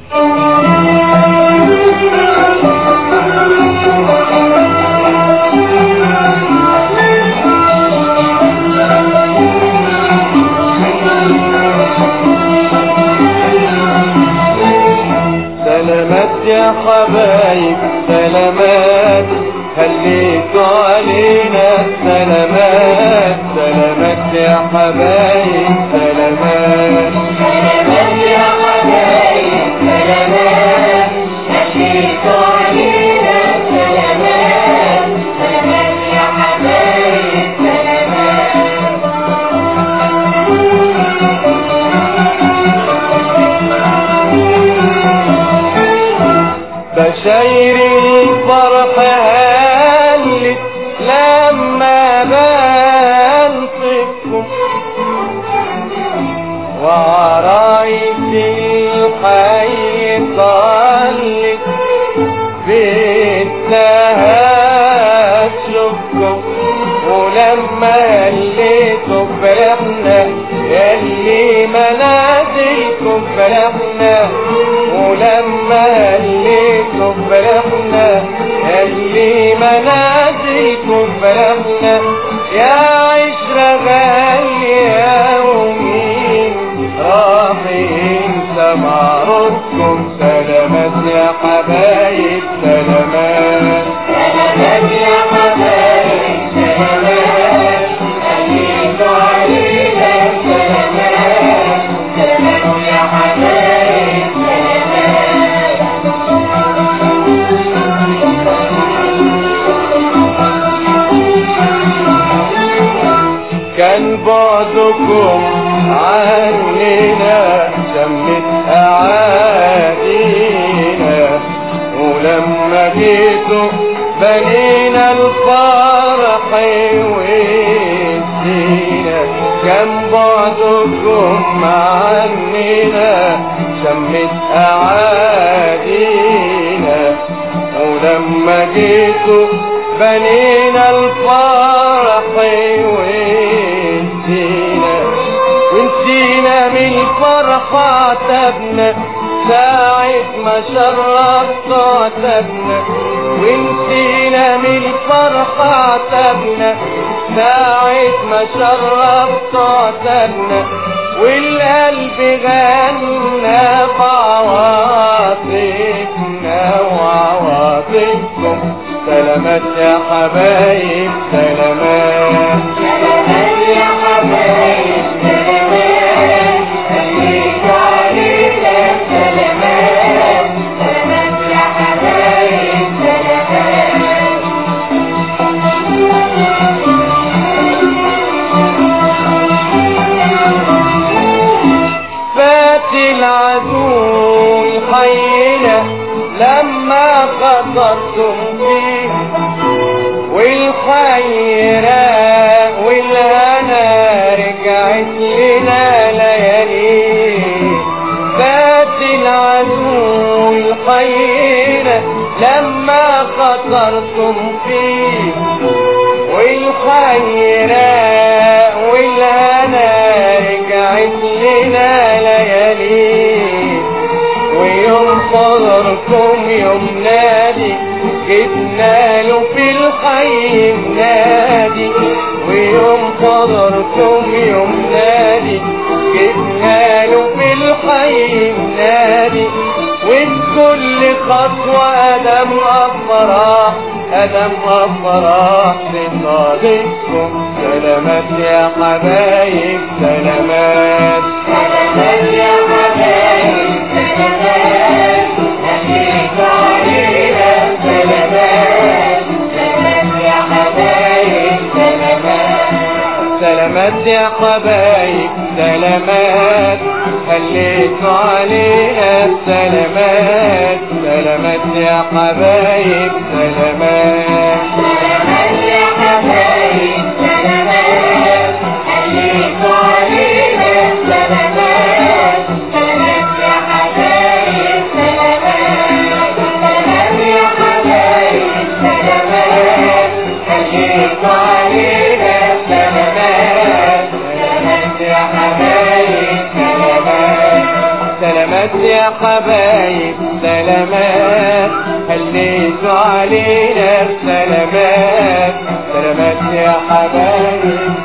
سلامات يا حبايب سلامات خليتوا علينا سلامات سلامات يا حبايب سلامات سلامات يا حبايب سلامات مشيتوا علينا سلامات سلامات يا حبايب سلامات بشاير الفرح هلت لما بنصفكم وعرايس الحي طلت بتهشكم ولما قلتوا فرحنا يلي منازلكم فرحنا ولما قلتوا فرحنا يلي منازلكم فرحنا يا عشرة غالية ومين راح ينسى معروفكم سلامات يا حبايب سلامات سلامات يا حبايب سلامات خليتوا علينا سلامات سلامات يا حبايب سلامات كان بعدكم عننا شمت أعادينا ولما جيتوا بنينا الفرح ويدينا كان بعدكم عننا شمت أعادينا ولما جيتوا بنينا الفرح ونسينا ونسينا من الفرحة عتبنا ساعة ما شرفت عتبنا ونسينا من الفرحة عتبنا ساعة ما شرفت عتبنا والقلب غنى بعواطفنا وعواطفكم سلامات يا حبايب سلامات سلامات يا حبايب سلامات خليتوا علينا سلامات سلامات يا حبايب سلامات فات العدو الحينا لما خطرتم فيه والخيرة والهنا رجعت لنا ليالي فات العدو الحينا لما خطرتم فيه والخيرة والهنا رجعت لنا ليالي ويوم حضركم يوم نادي جبنا له في الحي نادي ويوم حضركم يوم نادي جبنا له في الحي نادي وبكل خطوة أدم أفراح أدم أفراح لصادقكم سلامات يا حبايب سلامات سلامات يا حبايب سلامات خليتوا علينا سلامات سلامات يا حبايب سلامات سلامات يا حبايب سلامات خليتوا علينا سلامات سلامات يا حبايب سلامات سلامات يا حبايب سلامات خليتوا علينا سلامات سلامات يا حبايب سلامات سلامات يا حبايب سلامات خليتوا علينا سلامات سلامات يا حبايب سلامات سلامات سلامات يا حبايب سلامات هليتوا علينا بسلامات سلامات يا حبايب